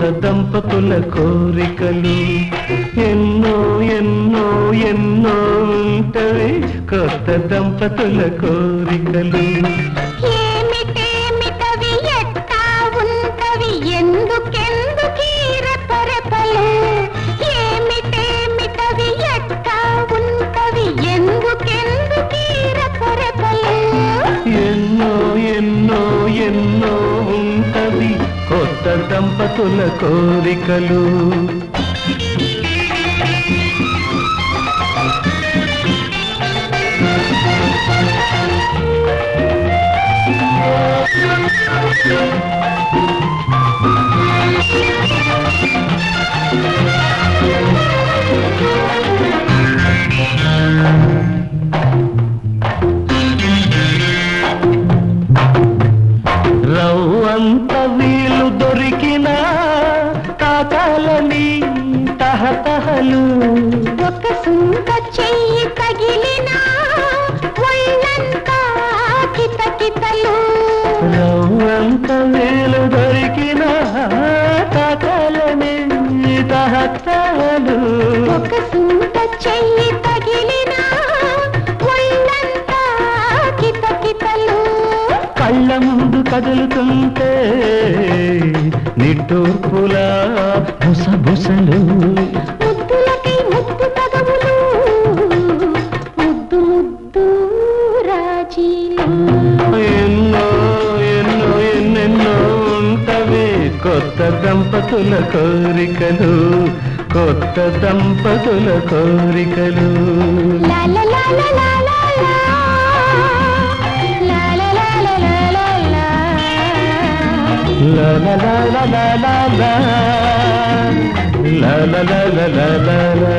దంపతుల కోరికలు ఎన్నో ఎన్నో ఎన్నో ఉంటవి కొత్త దంపతుల కోరికలు ఏమిటేమిటవి ఎట్టా ఉంటవి ఎందుకెందుకీ రెపరెపలు ఏమిటేమిటవి ఎట్టా ఉంటవి ఎందుకెందుకీ రెపరెపలు ఎన్నో ఎన్నో ఎన్నో ఉంటవి కొత్త దంపతుల కోరికలు రవ్వంత వీలు దొరికిన తాకాలని తహతహలు ఒక సుంక చెయ్యి తగిలినా ఒళ్ళంతా కితకితలు రవ్వంత వీలు దొరికిన తాకాలని తహతహలు ఒక సుంక చెయ్యి తగిలినా ఒళ్ళంతా కితకితలు కళ్ళ ముందు కదులుతుంటే నిట్టూర్పులా బుసబుసలు ముద్దులకై ముద్దు పదములు ముద్దు ముద్దు రాజీలు ఎన్నో ఎన్నో ఎన్నెన్నో ఉంటవి కొత్త దంపతుల కోరికలు కొత్త దంపతుల కోరికలు లా లా లా లా లా లా లా. లా లా లా లా లా లా లా. లా లా లా లా లా లా లా. లా లా లా లా లా లా లా.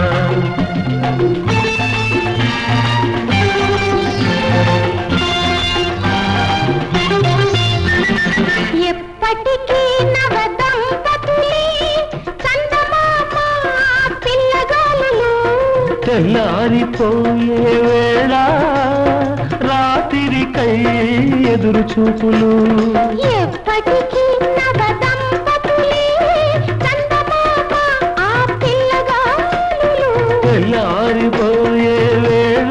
ఎప్పటికీ నవ దంపతులే చందమామ పిల్లగాలులు తెల్లారిపోయే వేళ రాత్రికై ఎదురు చూపులు ఎప్పటికీ నవ దంపతులే చందమామ ఆ పిల్లగాలులు తెల్లారిపోయే వేళ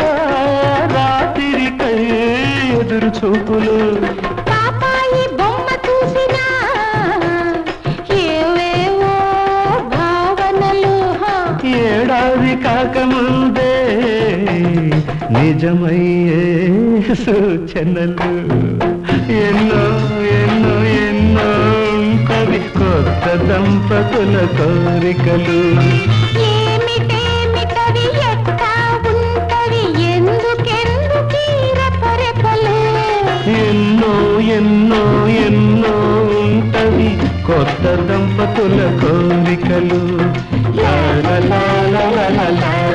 రాత్రికై ఎదురు చూపులు పాపాయి బొమ్మ చూసినా ఏవేవో భావనలు హా. ఏడాది కాకముందే నిజమయ్యే సూచనలు ఎన్నో ఎన్నో ఎన్నో ఉంటవి కొత్త దంపతుల కోరికలు ఏమిటేమిటవి ఎట్టా ఉంటవి ఎందుకెందుకీ రెపరెపలు ఎన్నో ఎన్నో ఎన్నో ఉంటవి కొత్త దంపతుల కోరికలు లా లా లా లా లా లా